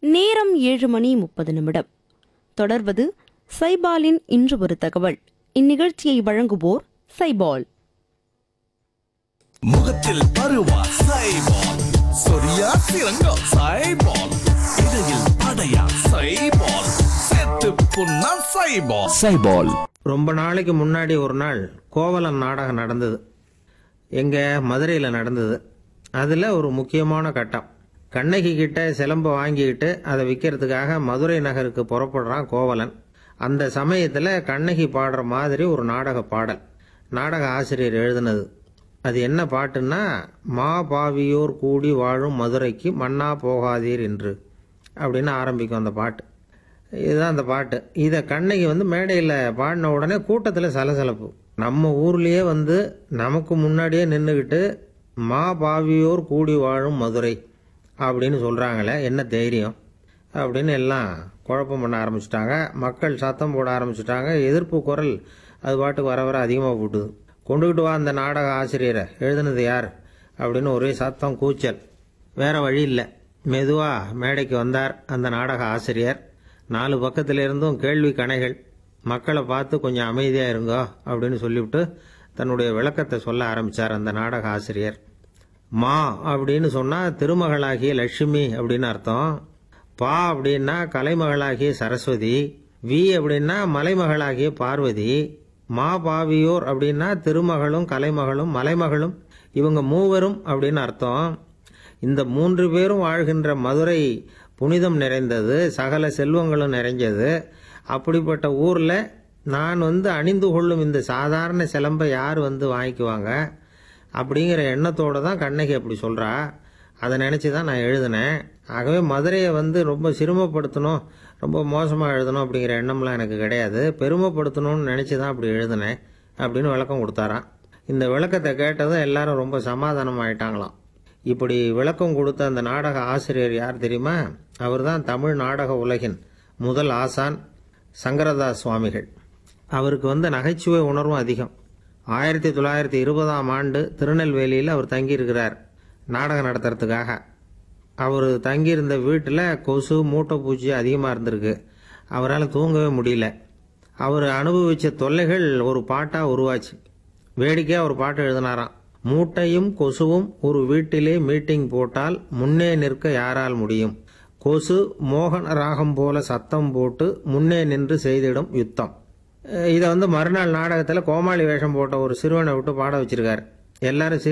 நேரம் ஏழு மணி முப்பது நிமிடம் தொடர்வது சைபாலின் இன்று ஒரு தகவல் இந்நிகழ்ச்சியை வழங்குவோர் சைபால் முகத்தில் பருவா சைபால் சொரியா சிறங்கோ சைபால் இடையில் அடையா சைபால் செத்து புண்ணா சைபால் சைபால் ரொம்ப நாளைக்கு முன்னாடி ஒரு நாள் கோவலன் நாடகம் நடந்தது எங்கே மதுரையில் நடந்தது அதில் ஒரு முக்கியமான கட்டம் கண்ணகி கிட்ட சிலம்பை வாங்கிக்கிட்டு அதை விற்கிறதுக்காக மதுரை நகருக்கு புறப்படுறான் கோவலன் அந்த சமயத்தில் கண்ணகி பாடுற மாதிரி ஒரு நாடக பாடல் நாடக ஆசிரியர் எழுதினது அது என்ன பாட்டுன்னா மா பாவியோர் கூடி வாழும் மதுரைக்கு மன்னா போகாதீர் என்று அப்படின்னு ஆரம்பிக்கும் அந்த பாட்டு இதுதான் அந்த பாட்டு இதை கண்ணகி வந்து மேடையில் பாடின உடனே கூட்டத்தில் சலசலப்பு நம்ம ஊர்லேயே வந்து நமக்கு முன்னாடியே நின்றுக்கிட்டு மா பாவியோர் கூடி வாழும் மதுரை அப்படின்னு சொல்கிறாங்களே என்ன தைரியம் அப்படின்னு எல்லாம் குழப்பம் பண்ண ஆரம்பிச்சிட்டாங்க மக்கள் சத்தம் போட ஆரம்பிச்சிட்டாங்க எதிர்ப்பு குரல் அது பாட்டுக்கு வர வர அதிகமாக போட்டுது கொண்டுகிட்டு வா அந்த நாடக ஆசிரியரை எழுதுனது யார் அப்படின்னு ஒரே சத்தம் கூச்சல் வேற வழி இல்லை மெதுவாக மேடைக்கு வந்தார் அந்த நாடக ஆசிரியர் நாலு பக்கத்துல இருந்தும் கேள்வி கணைகள் மக்களை பார்த்து கொஞ்சம் அமைதியாக இருங்கோ அப்படின்னு சொல்லிவிட்டு தன்னுடைய விளக்கத்தை சொல்ல ஆரம்பித்தார் அந்த நாடக ஆசிரியர் மா அப்படின்னு சொன்னால் திருமகளாகிய லட்சுமி அப்படின்னு அர்த்தம் பா அப்படின்னா கலைமகளாகிய சரஸ்வதி வி அப்படின்னா மலைமகளாகிய பார்வதி மா பாவியோர் அப்படின்னா திருமகளும் கலைமகளும் மலைமகளும் இவங்க மூவரும் அப்படின்னு அர்த்தம் இந்த மூன்று பேரும் வாழ்கின்ற மதுரை புனிதம் நிறைந்தது சகல செல்வங்களும் நிறைஞ்சது அப்படிப்பட்ட ஊரில் நான் வந்து அணிந்து கொள்ளும் இந்த சாதாரண சிலம்பை யார் வந்து வாங்கிக்குவாங்க அப்படிங்கிற எண்ணத்தோடு தான் கண்ணகி அப்படி சொல்கிறா அதை நினச்சி தான் நான் எழுதினேன் ஆகவே மதுரையை வந்து ரொம்ப சிரமப்படுத்தணும் ரொம்ப மோசமாக எழுதணும் அப்படிங்கிற எண்ணம்லாம் எனக்கு கிடையாது பெருமைப்படுத்தணும்னு நினச்சி தான் அப்படி எழுதினேன் அப்படின்னு விளக்கம் கொடுத்தாராம் இந்த விளக்கத்தை கேட்டதும் எல்லாரும் ரொம்ப சமாதானம் ஆயிட்டாங்களாம் இப்படி விளக்கம் கொடுத்த அந்த நாடக ஆசிரியர் யார் தெரியுமா அவர் தான் தமிழ் நாடக உலகின் முதல் ஆசான் சங்கரதாஸ் சுவாமிகள் அவருக்கு வந்து நகைச்சுவை உணர்வும் அதிகம் ஆயிரத்தி தொள்ளாயிரத்தி இருபதாம் ஆண்டு திருநெல்வேலியில் அவர் தங்கியிருக்கிறார் நாடகம் நடத்துறதுக்காக அவர் தங்கியிருந்த வீட்டில் கொசு மூட்டை பூச்சி அதிகமாக இருந்திருக்கு அவரால் தூங்கவே முடியல அவர் அனுபவித்த தொல்லைகள் ஒரு பாட்டாக உருவாச்சு வேடிக்கையாக ஒரு பாட்டு எழுதினாராம் மூட்டையும் கொசுவும் ஒரு வீட்டிலே மீட்டிங் போட்டால் முன்னே நிற்க யாரால் முடியும் கொசு மோகன ராகம் போல சத்தம் போட்டு முன்னே நின்று செய்திடும் யுத்தம் இதை வந்து மறுநாள் நாடகத்தில் கோமாளி வேஷம் போட்ட ஒரு சிறுவனை விட்டு பாட வச்சிருக்காரு எல்லாரும் சிரி